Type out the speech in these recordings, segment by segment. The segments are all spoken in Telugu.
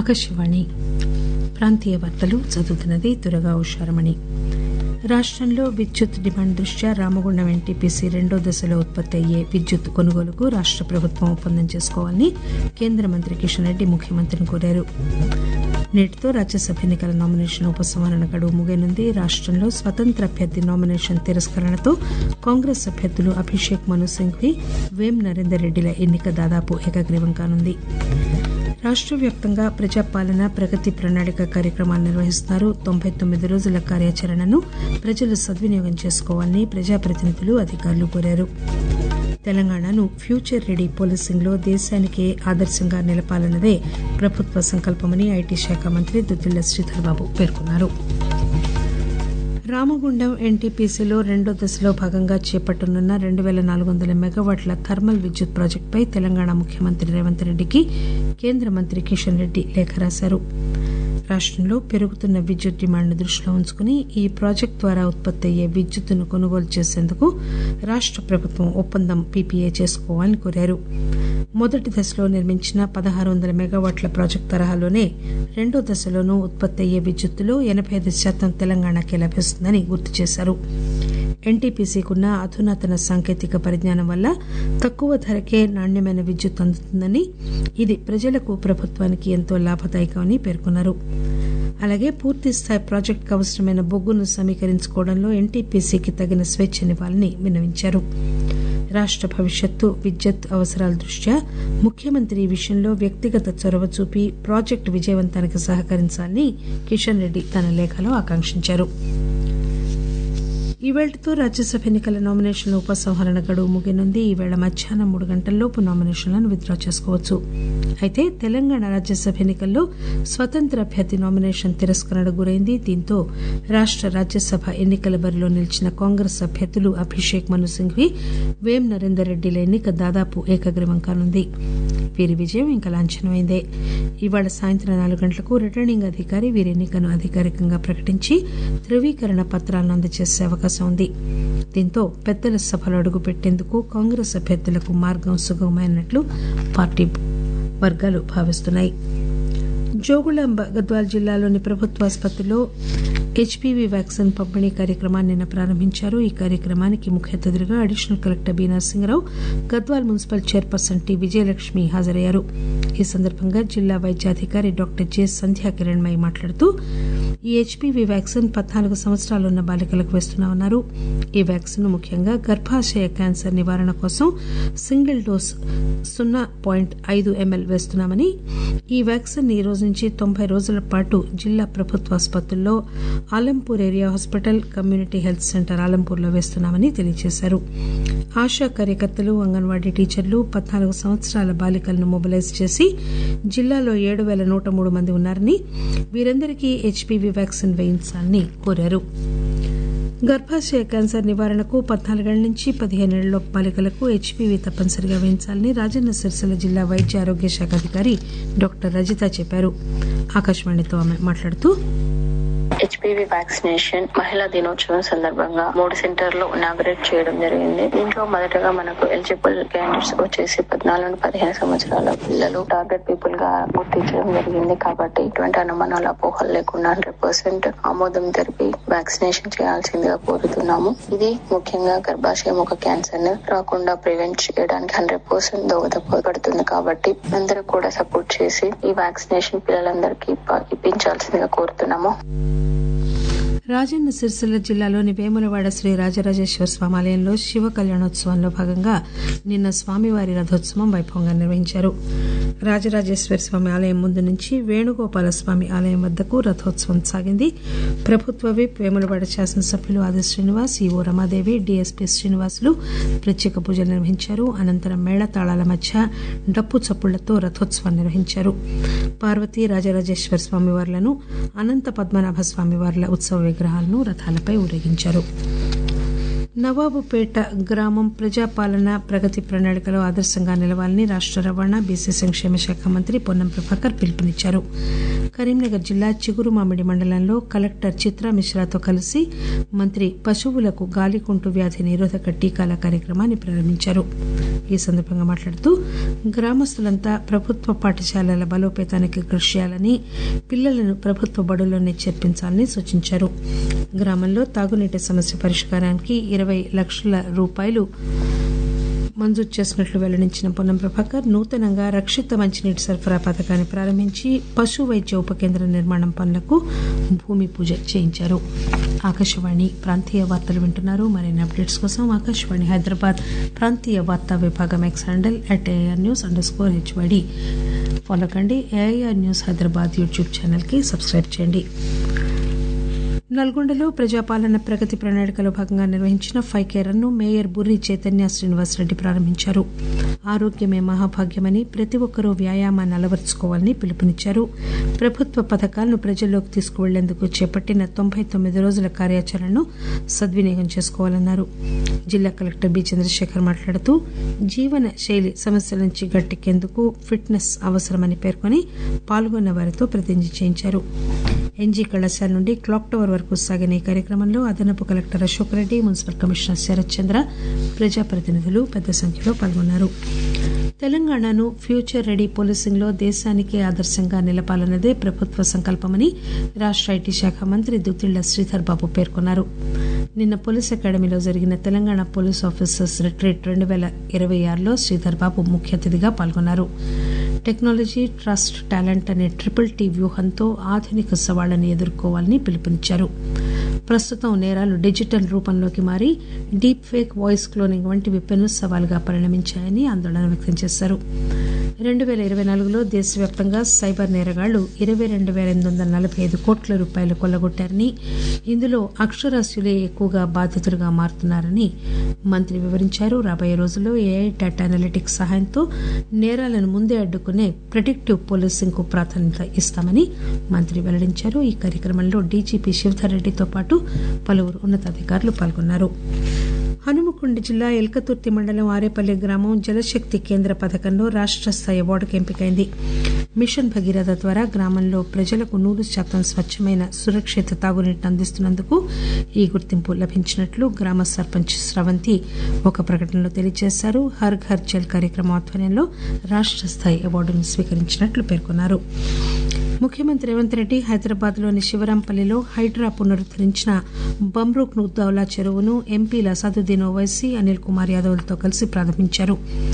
ఆకాశవాణి ప్రాంతీయ వార్తలు చదువుతున్నది దురగా ఉషారమణి రాష్టంలో విద్యుత్ డిమాండ్ దృష్ట్యా రామగుండం ఎన్టీపీసీ రెండో దశలో ఉత్పత్తి అయ్యే విద్యుత్ కొనుగోలుకు రాష్ట ప్రభుత్వం ఒప్పందం చేసుకోవాలని కేంద్ర మంత్రి కిషన్ రెడ్డి ముఖ్యమంత్రిని కోరారు నేటితో రాజ్యసభ ఎన్నికల నామినేషన్ ఉపసంహరణ గడువు ముగియనుంది రాష్టంలో స్వతంత్ర అభ్యర్థి నామినేషన్ తిరస్కరణతో కాంగ్రెస్ అభ్యర్థులు అభిషేక్ మను సింఘ్వి వేం నరేందర్ రెడ్డిల ఎన్నిక దాదాపు ఏకగ్రీవం కానుంది రాష్ట్ర వ్యాప్తంగా ప్రజాపాలన ప్రగతి ప్రణాళిక కార్యక్రమాలు నిర్వహిస్తున్నారు తొంభై తొమ్మిది రోజుల కార్యాచరణను ప్రజలు సద్వినియోగం చేసుకోవాలని ప్రజాప్రతినిధులు అధికారులు కోరారు తెలంగాణను ఫ్యూచర్ రెడీ పోలీసింగ్ లో దేశానికే ఆదర్శంగా నిలపాలన్నదే ప్రభుత్వ సంకల్పమని ఐటీ శాఖ మంత్రి దుద్దిళ్ల శ్రీధర్బాబు పేర్కొన్నారు రామగుండం ఎన్టీపీసీలో రెండో దశలో భాగంగా చేపట్టనున్న రెండు పేల నాలుగు వందల మెగావాట్ల థర్మల్ విద్యుత్ ప్రాజెక్టుపై తెలంగాణ ముఖ్యమంత్రి రేవంత్ రెడ్డికి కేంద్ర మంత్రి కిషన్ రెడ్డి లేఖ రాశారు రాష్టంలో పెరుగుతున్న విద్యుత్ డిమాండ్ను దృష్టిలో ఉంచుకుని ఈ ప్రాజెక్టు ద్వారా ఉత్పత్తి అయ్యే విద్యుత్తును కొనుగోలు చేసేందుకు రాష్ట ప్రభుత్వం ఒప్పందం పీపీఏ చేసుకోవాలని కోరారు మొదటి దశలో నిర్మించిన పదహారు వందల మెగావాట్ల ప్రాజెక్టు తరహాలోనే రెండో దశలోనూ ఉత్పత్తి అయ్యే విద్యుత్తులో ఎనబై ఐదు శాతం తెలంగాణకే లభిస్తుందని గుర్తు చేశారు ఎన్టీపీసీకున్న అధునాతన సాంకేతిక పరిజ్ఞానం వల్ల తక్కువ ధరకే నాణ్యమైన విద్యుత్ అందుతుందని ఇది ప్రజలకు ప్రభుత్వానికి ఎంతో లాభదాయకమని పేర్కొన్నారు అలాగే పూర్తిస్థాయి ప్రాజెక్టుకు అవసరమైన బొగ్గును సమీకరించుకోవడంలో ఎన్టీపీసీకి తగిన స్వేచ్ఛనివ్వాలని విన్నవించారు రాష్ట భవిష్యత్తు విద్యుత్ అవసరాల దృష్ట్యా ముఖ్యమంత్రి ఈ విషయంలో వ్యక్తిగత చొరవ చూపి ప్రాజెక్టు విజయవంతానికి సహకరించాలని కిషన్ రెడ్డి తన లేఖలో ఆకాంక్షించారు ఈవేళతో రాజ్యసభ ఎన్నికల నామినేషన్ల ఉపసంహరణ గడువు ముగినుంది ఈవేళ మధ్యాహ్నం మూడు గంటల్లోపు నామినేషన్లను విత్డ్రా చేసుకోవచ్చు అయితే తెలంగాణ రాజ్యసభ ఎన్నికల్లో స్వతంత్ర అభ్యర్థి నామినేషన్ తిరస్కరణ గురైంది దీంతో రాష్ట రాజ్యసభ ఎన్నికల బరిలో నిలిచిన కాంగ్రెస్ అభ్యర్థులు అభిషేక్ మను సింఘ్వి వేం నరేందర్ రెడ్డిల ఎన్నిక దాదాపు ఏకగ్రీవం కానుంది వీరి విజయం ఇంకా లాంఛనమైందే ఇవాళ సాయంత్రం నాలుగు గంటలకు రిటర్నింగ్ అధికారి వీరి ఎన్నికను అధికారికంగా ప్రకటించి ధృవీకరణ పత్రాలను అందజేసే అవకాశం ఉంది దీంతో పెద్దల సభలో అడుగు పెట్టేందుకు కాంగ్రెస్ అభ్యర్థులకు మార్గం సుగమమైనట్లు పార్టీ వర్గాలు భావిస్తున్నాయి జోగుళాంబ గద్వాల్ జిల్లాలోని ప్రభుత్వ ఆసుపత్రిలో హెచ్పీవీ వ్యాక్సిన్ పంపిణీ కార్యక్రమాన్ని నిన్న ప్రారంభించారు ఈ కార్యక్రమానికి ముఖ్య అతిథిగా additional collector B Narasimha Rao Gadwal municipal chairperson T Vijayalakshmi హాజరయ్యారు ఈ సందర్భంగా జిల్లా వైద్యాధికారి డాక్టర్ జె సంధ్యా కిరణ్మయి మాట్లాడుతూ ఈ హెచ్పీవీ వ్యాక్సిన్ పద్నాలుగు సంవత్సరాలు ఉన్న బాలికలకు వేస్తున్నామన్నారు ఈ వ్యాక్సిన్ ముఖ్యంగా గర్భాశయ క్యాన్సర్ నివారణ కోసం సింగిల్ డోస్ సున్నా పాయింట్ ఐదు ఎంఎల్ వేస్తున్నామని ఈ వ్యాక్సిన్ ఈ రోజు నుంచి తొంభై రోజుల పాటు జిల్లా ప్రభుత్వ ఆసుపత్రుల్లో Alampur area hospital community health centre ఆలంపూర్లో వేస్తున్నామని తెలియజేశారు ఆశా కార్యకర్తలు అంగన్వాడీ టీచర్లు పద్నాలుగు సంవత్సరాల బాలికలను మొబిలైజ్ చేసి జిల్లాలో ఏడు పేల నూట మూడు మంది ఉన్నారని వీరందరికీ హెచ్పీవీ వ్యాక్సిన్ వేయించాలని కోరారు గర్భాశయ క్యాన్సర్ నివారణకు పద్నాలుగేళ్ల నుంచి పదిహేనేళ్ల బాలికలకు హెచ్పీవీ తప్పనిసరిగా వేయించాలని రాజన్న సిరిసిల్ల జిల్లా వైద్య ఆరోగ్య శాఖ అధికారి డాక్టర్ రజిత చెప్పారు ఆకాశవాణితో ఆమె మాట్లాడుతూ హెచ్పివి వ్యాక్సినేషన్ మహిళా దినోత్సవం సందర్భంగా మూడు సెంటర్లు ఇనాగరేట్ చేయడం జరిగింది దీంట్లో మొదటగా మనకు ఎలిజిబుల్ క్యాండిడేట్స్ వచ్చేసి పద్నాలుగు నుండి పదిహేను సంవత్సరాల పిల్లలు టార్గెట్ పీపుల్ గా గుర్తించడం జరిగింది కాబట్టి ఇటువంటి అనుమానాలు అపోహలు లేకుండా హండ్రెడ్ పర్సెంట్ ఆమోదం జరిపి వ్యాక్సినేషన్ చేయాల్సిందిగా కోరుతున్నాము ఇది ముఖ్యంగా గర్భాశయం ఒక క్యాన్సర్ ని రాకుండా ప్రివెంట్ చేయడానికి హండ్రెడ్ పర్సెంట్ దోహదపడుతుంది కాబట్టి అందరూ కూడా సపోర్ట్ చేసి ఈ వ్యాక్సినేషన్ పిల్లలందరికీ ఇప్పించాల్సిందిగా కోరుతున్నాము రాజన్న సిరిసిల్ల జిల్లాలోని వేములవాడ శ్రీ రాజరాజేశ్వర స్వామి ఆలయంలో శివ కళ్యాణోత్సవంలో భాగంగా నిన్న స్వామివారి రథోత్సవం వైభవంగా నిర్వహించారు రాజరాజేశ్వర స్వామి ఆలయం ముందు నుంచి వేణుగోపాల స్వామి ఆలయం వద్దకు రథోత్సవం సాగింది ప్రభుత్వ విప్ వేములవాడ శాసనసభ్యులు ఆది శ్రీనివాస్ ఈవో రమాదేవి డీఎస్పీ శ్రీనివాసులు ప్రత్యేక పూజలు నిర్వహించారు అనంతరం మేళతాళాల మధ్య డప్పు చప్పుళ్లతో రథోత్సవం నిర్వహించారు పార్వతీ రాజరాజేశ్వర స్వామివార్లను అనంత పద్మనాభ స్వామివార్ల ఉత్సవ విగ్రహాలను రథాలపై ఊరేగించారు నవాబుపేట గ్రామం ప్రజాపాలన ప్రగతి ప్రణాళికలో ఆదర్శంగా నిలవాలని రాష్ట రవాణా బీసీ సంక్షేమ శాఖ మంత్రి పొన్నం ప్రభాకర్ పిలుపునిచ్చారు కరీంనగర్ జిల్లా చిగురుమామిడి మండలంలో కలెక్టర్ చిత్రా మిశ్రాతో కలిసి మంత్రి పశువులకు గాలికుంటు వ్యాధి నిరోధక టీకాల కార్యక్రమాన్ని ప్రారంభించారు ఈ సందర్భంగా మాట్లాడుతూ గ్రామస్తులంతా ప్రభుత్వ పాఠశాలల బలోపేతానికి కృషి చేయాలని పిల్లలను ప్రభుత్వ బడుల్లోనే చేర్పించాలని సూచించారు గ్రామంలో తాగునీటి సమస్య పరిష్కారానికి ఇరవై లక్షల రూపాయలు మంజూరు చేసినట్లు వెల్లడించిన పొన్నం ప్రభాకర్ నూతనంగా రక్షిత మంచినీటి సరఫరా పథకాన్ని ప్రారంభించి పశు వైద్య ఉప కేంద్ర నిర్మాణం పనులకు భూమి పూజ చేయించారు ఆకాశవాణి ప్రాంతీయ వార్తలు వింటున్నారు మరిన్ని అప్డేట్స్ కోసం ఆకాశవాణి హైదరాబాద్ ప్రాంతీయ వార్తా విభాగం X handle at AIR news underscore HYD follow కండి ఏఐఆర్ న్యూస్ హైదరాబాద్ యూట్యూబ్ ఛానల్కి సబ్స్క్రైబ్ చేయండి నల్గొండలో ప్రజాపాలన ప్రగతి ప్రణాళికలో భాగంగా నిర్వహించిన ఫైవ్ కేరన్ను మేయర్ బుర్రి చైతన్య శ్రీనివాసరెడ్డి ప్రారంభించారు ఆరోగ్యమే మహాభాగ్యమని ప్రతి ఒక్కరూ వ్యాయామాన్ని అలవర్చుకోవాలని పిలుపునిచ్చారు ప్రభుత్వ పథకాలను ప్రజల్లోకి తీసుకువెళ్లేందుకు చేపట్టిన తొంభై తొమ్మిది రోజుల కార్యాచరణను సద్వినియోగం చేసుకోవాలన్నారు జిల్లా కలెక్టర్ బి చంద్రశేఖర్ మాట్లాడుతూ జీవన శైలి సమస్యల నుంచి గట్టెక్కేందుకు ఫిట్నెస్ అవసరమని పేర్కొని పాల్గొన్న వారితో ప్రతిజ్ఞ చేయించారు ఎన్జీ కళాశాల నుండి క్లాక్ టవర్ వరకు సాగిన ఈ కార్యక్రమంలో అదనపు collector Ashok Reddy municipal commissioner Sharath Chandra ప్రజాప్రతినిధులు పెద్ద సంఖ్యలో పాల్గొన్నారు తెలంగాణను ఫ్యూచర్ రెడీ పోలీసింగ్ లో దేశానికే ఆదర్శంగా నిలపాలన్నదే ప్రభుత్వ సంకల్పమని రాష్ట ఐటీ శాఖ మంత్రి దుద్దిళ్ల శ్రీధర్ బాబు పేర్కొన్నారు నిన్న పోలీస్ అకాడమీలో జరిగిన తెలంగాణ పోలీస్ ఆఫీసర్స్ రిట్రీట్ రెండు పేల ఇరవై ఆరులో శ్రీధర్ బాబు ముఖ్య అతిథిగా పాల్గొన్నారు టెక్నాలజీ ట్రస్ట్ టాలెంట్ అనే ట్రిపుల్ టీ వ్యూహంతో ఆధునిక సవాళ్లను ఎదుర్కోవాలని పిలుపునిచ్చారు ప్రస్తుతం నేరాలు డిజిటల్ రూపంలోకి మారి డీప్ ఫేక్ వాయిస్ క్లోనింగ్ వంటివి పెను సవాలుగా పరిణమించాయని ఆందోళన వ్యక్తం చేశారు రెండు పేల ఇరవై నాలుగులో దేశవ్యాప్తంగా సైబర్ నేరగాళ్లు ఇరవై రెండు పేల ఎనిమిది వందల నలభై ఐదు కోట్ల రూపాయలు కొల్లగొట్టారని ఇందులో అక్షరాస్యులే ఎక్కువగా బాధితులుగా మారుతున్నారని మంత్రి వివరించారు రాబోయే రోజుల్లో ఏఐ డేటా అనలిటిక్స్ సహాయంతో నేరాలను ముందే అడ్డుకునే ప్రిడిక్టివ్ పోలీసింగ్ కు ప్రాధాన్యత ఇస్తామని మంత్రి వెల్లడించారు ఈ కార్యక్రమంలో డీజీపీ శివధర్ రెడ్డితో పాటు పలువురు ఉన్నతాధికారులు పాల్గొన్నారు హనుమకొండ జిల్లా ఎల్కతుర్తి మండలం ఆరేపల్లి గ్రామం జలశక్తి కేంద్ర పథకంలో రాష్ట స్థాయి అవార్డుకు ఎంపికైంది మిషన్ భగీరథ ద్వారా గ్రామంలో ప్రజలకు నూరు శాతం స్వచ్ఛమైన సురక్షిత తాగునీటిని అందిస్తున్నందుకు ఈ గుర్తింపు లభించినట్లు గ్రామ సర్పంచ్ స్రవంతి ఒక ప్రకటనలో తెలియజేశారు హర్ ఘర్ జల్ కార్యక్రమం ఆధ్వర్యంలో రాష్ట స్థాయి అవార్డును స్వీకరించినట్లు పేర్కొన్నారు ముఖ్యమంత్రి రేవంత్ రెడ్డి హైదరాబాద్ లోని శివరాంపల్లిలో హైడ్రా పునరుద్దరించిన బమ్రూక్ నుద్దౌలా చెరువును ఎంపీల సదుద్దీన్ ఓవైసీ అనిల్ కుమార్ యాదవ్లతో కలిసి ప్రారంభించారు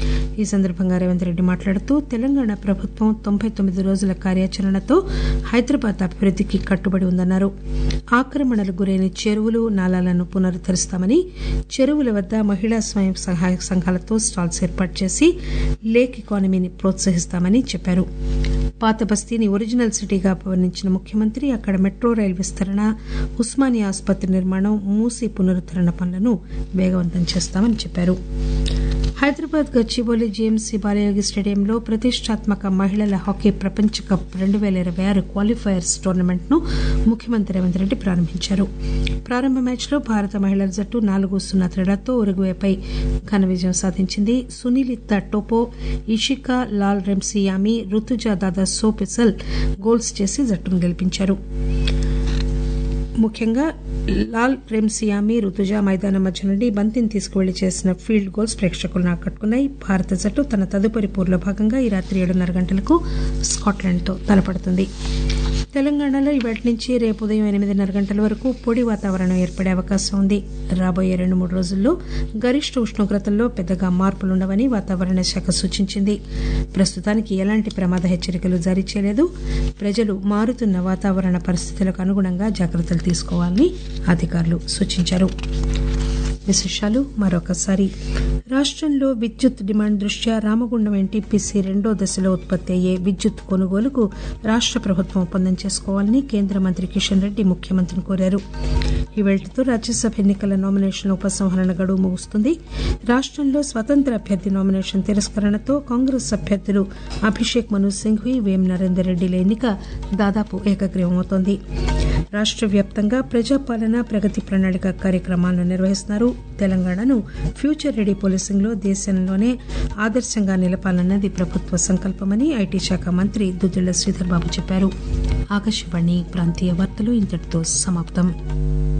ఈ సందర్భంగా రేవంత్ రెడ్డి మాట్లాడుతూ తెలంగాణ ప్రభుత్వం తొంభై తొమ్మిది రోజుల కార్యాచరణతో హైదరాబాద్ అభివృద్దికి కట్టుబడి ఉందన్నారు ఆక్రమణలకు గురైన చెరువులు నాలాలను పునరుద్దరిస్తామని చెరువుల వద్ద మహిళా స్వయం సహాయక సంఘాలతో స్టాల్స్ ఏర్పాటు చేసి లేక్ ఎకానమీని ప్రోత్సహిస్తామని చెప్పారు పాత బస్తీని ఒరిజినల్ సిటీగా వర్ణించిన ముఖ్యమంత్రి అక్కడ మెట్రో రైలు విస్తరణ ఉస్మానియా ఆసుపత్రి నిర్మాణం మూసీ పునరుద్దరణ పనులను వేగవంతం చేస్తామని చెప్పారు హైదరాబాద్ గచ్చిబౌలి జేఎంసీ బాలయోగి స్టేడియంలో ప్రతిష్టాత్మక మహిళల హాకీ ప్రపంచ కప్ రెండు పేల ఇరవై ఆరు క్వాలిఫైయర్స్ టోర్నమెంట్ ను ముఖ్యమంత్రి రేవంత్ రెడ్డి ప్రారంభించారు ప్రారంభ మ్యాచ్ లో భారత మహిళల జట్టు నాలుగు సున్నా తేడాతో ఉరుగ్వేపై ఘన విజయం సాధించింది సునీలిత టోపో ఇషికా లాల్ రెమ్సియామి రుతుజా దాదా సోపిసల్ గోల్స్ చేసి జట్టును గెలిపించారు ముఖ్యంగా లాల్ రెమ్సియామి రుతుజా మైదానం మధ్య నుండి బంతిని తీసుకువెళ్లి చేసిన ఫీల్డ్ గోల్స్ ప్రేక్షకులను ఆకట్టుకున్నాయి భారత జట్టు తన తదుపరి పోరులో భాగంగా ఈ రాత్రి ఏడున్నర గంటలకు స్కాట్లాండ్తో తలపడుతుంది తెలంగాణలో ఇవాటి నుంచి రేపు ఉదయం ఎనిమిదిన్నర గంటల వరకు పొడి వాతావరణం ఏర్పడే అవకాశం ఉంది రాబోయే రెండు మూడు రోజుల్లో గరిష్ట ఉష్ణోగ్రతల్లో పెద్దగా మార్పులుండవని వాతావరణ శాఖ సూచించింది ప్రస్తుతానికి ఎలాంటి ప్రమాద హెచ్చరికలు జారీ చేయలేదు ప్రజలు మారుతున్న వాతావరణ పరిస్థితులకు అనుగుణంగా జాగ్రత్తలు తీసుకోవాలని అధికారులు సూచించారు విశేషాలు మరొకసారి రాష్టంలో విద్యుత్ డిమాండ్ దృష్ట్యా రామగుండం ఎన్టీపీసీ రెండో దశలో ఉత్పత్తి అయ్యే విద్యుత్ కొనుగోలుకు రాష్ట ప్రభుత్వం ఒప్పందం చేసుకోవాలని కేంద్ర మంత్రి కిషన్ రెడ్డి ముఖ్యమంత్రిని కోరారు ఈ వేళతో రాజ్యసభ ఎన్నికల నామినేషన్ల ఉపసంహరణ గడువు ముగుస్తుంది రాష్టంలో స్వతంత్ర అభ్యర్థి నామినేషన్ తిరస్కరణతో కాంగ్రెస్ అభ్యర్థులు అభిషేక్ మను సింఘ్వి వేం నరేందర్ రెడ్డిల ఎన్నిక దాదాపు ఏకగ్రీవమవుతోంది రాష్ట్ర వ్యాప్తంగా ప్రజాపాలన ప్రగతి ప్రణాళిక కార్యక్రమాలను నిర్వహిస్తున్నారు తెలంగాణను ఫ్యూచర్ రెడీ పోలీసింగ్ లో దేశంలోనే ఆదర్శంగా నిలపాలన్నది ప్రభుత్వ సంకల్పమని ఐటీ శాఖ మంత్రి దుద్దిళ్ల శ్రీధర్ బాబు చెప్పారు ఆకాశవాణి ప్రాంతీయ వార్తలు ఇంతటితో సమాప్తం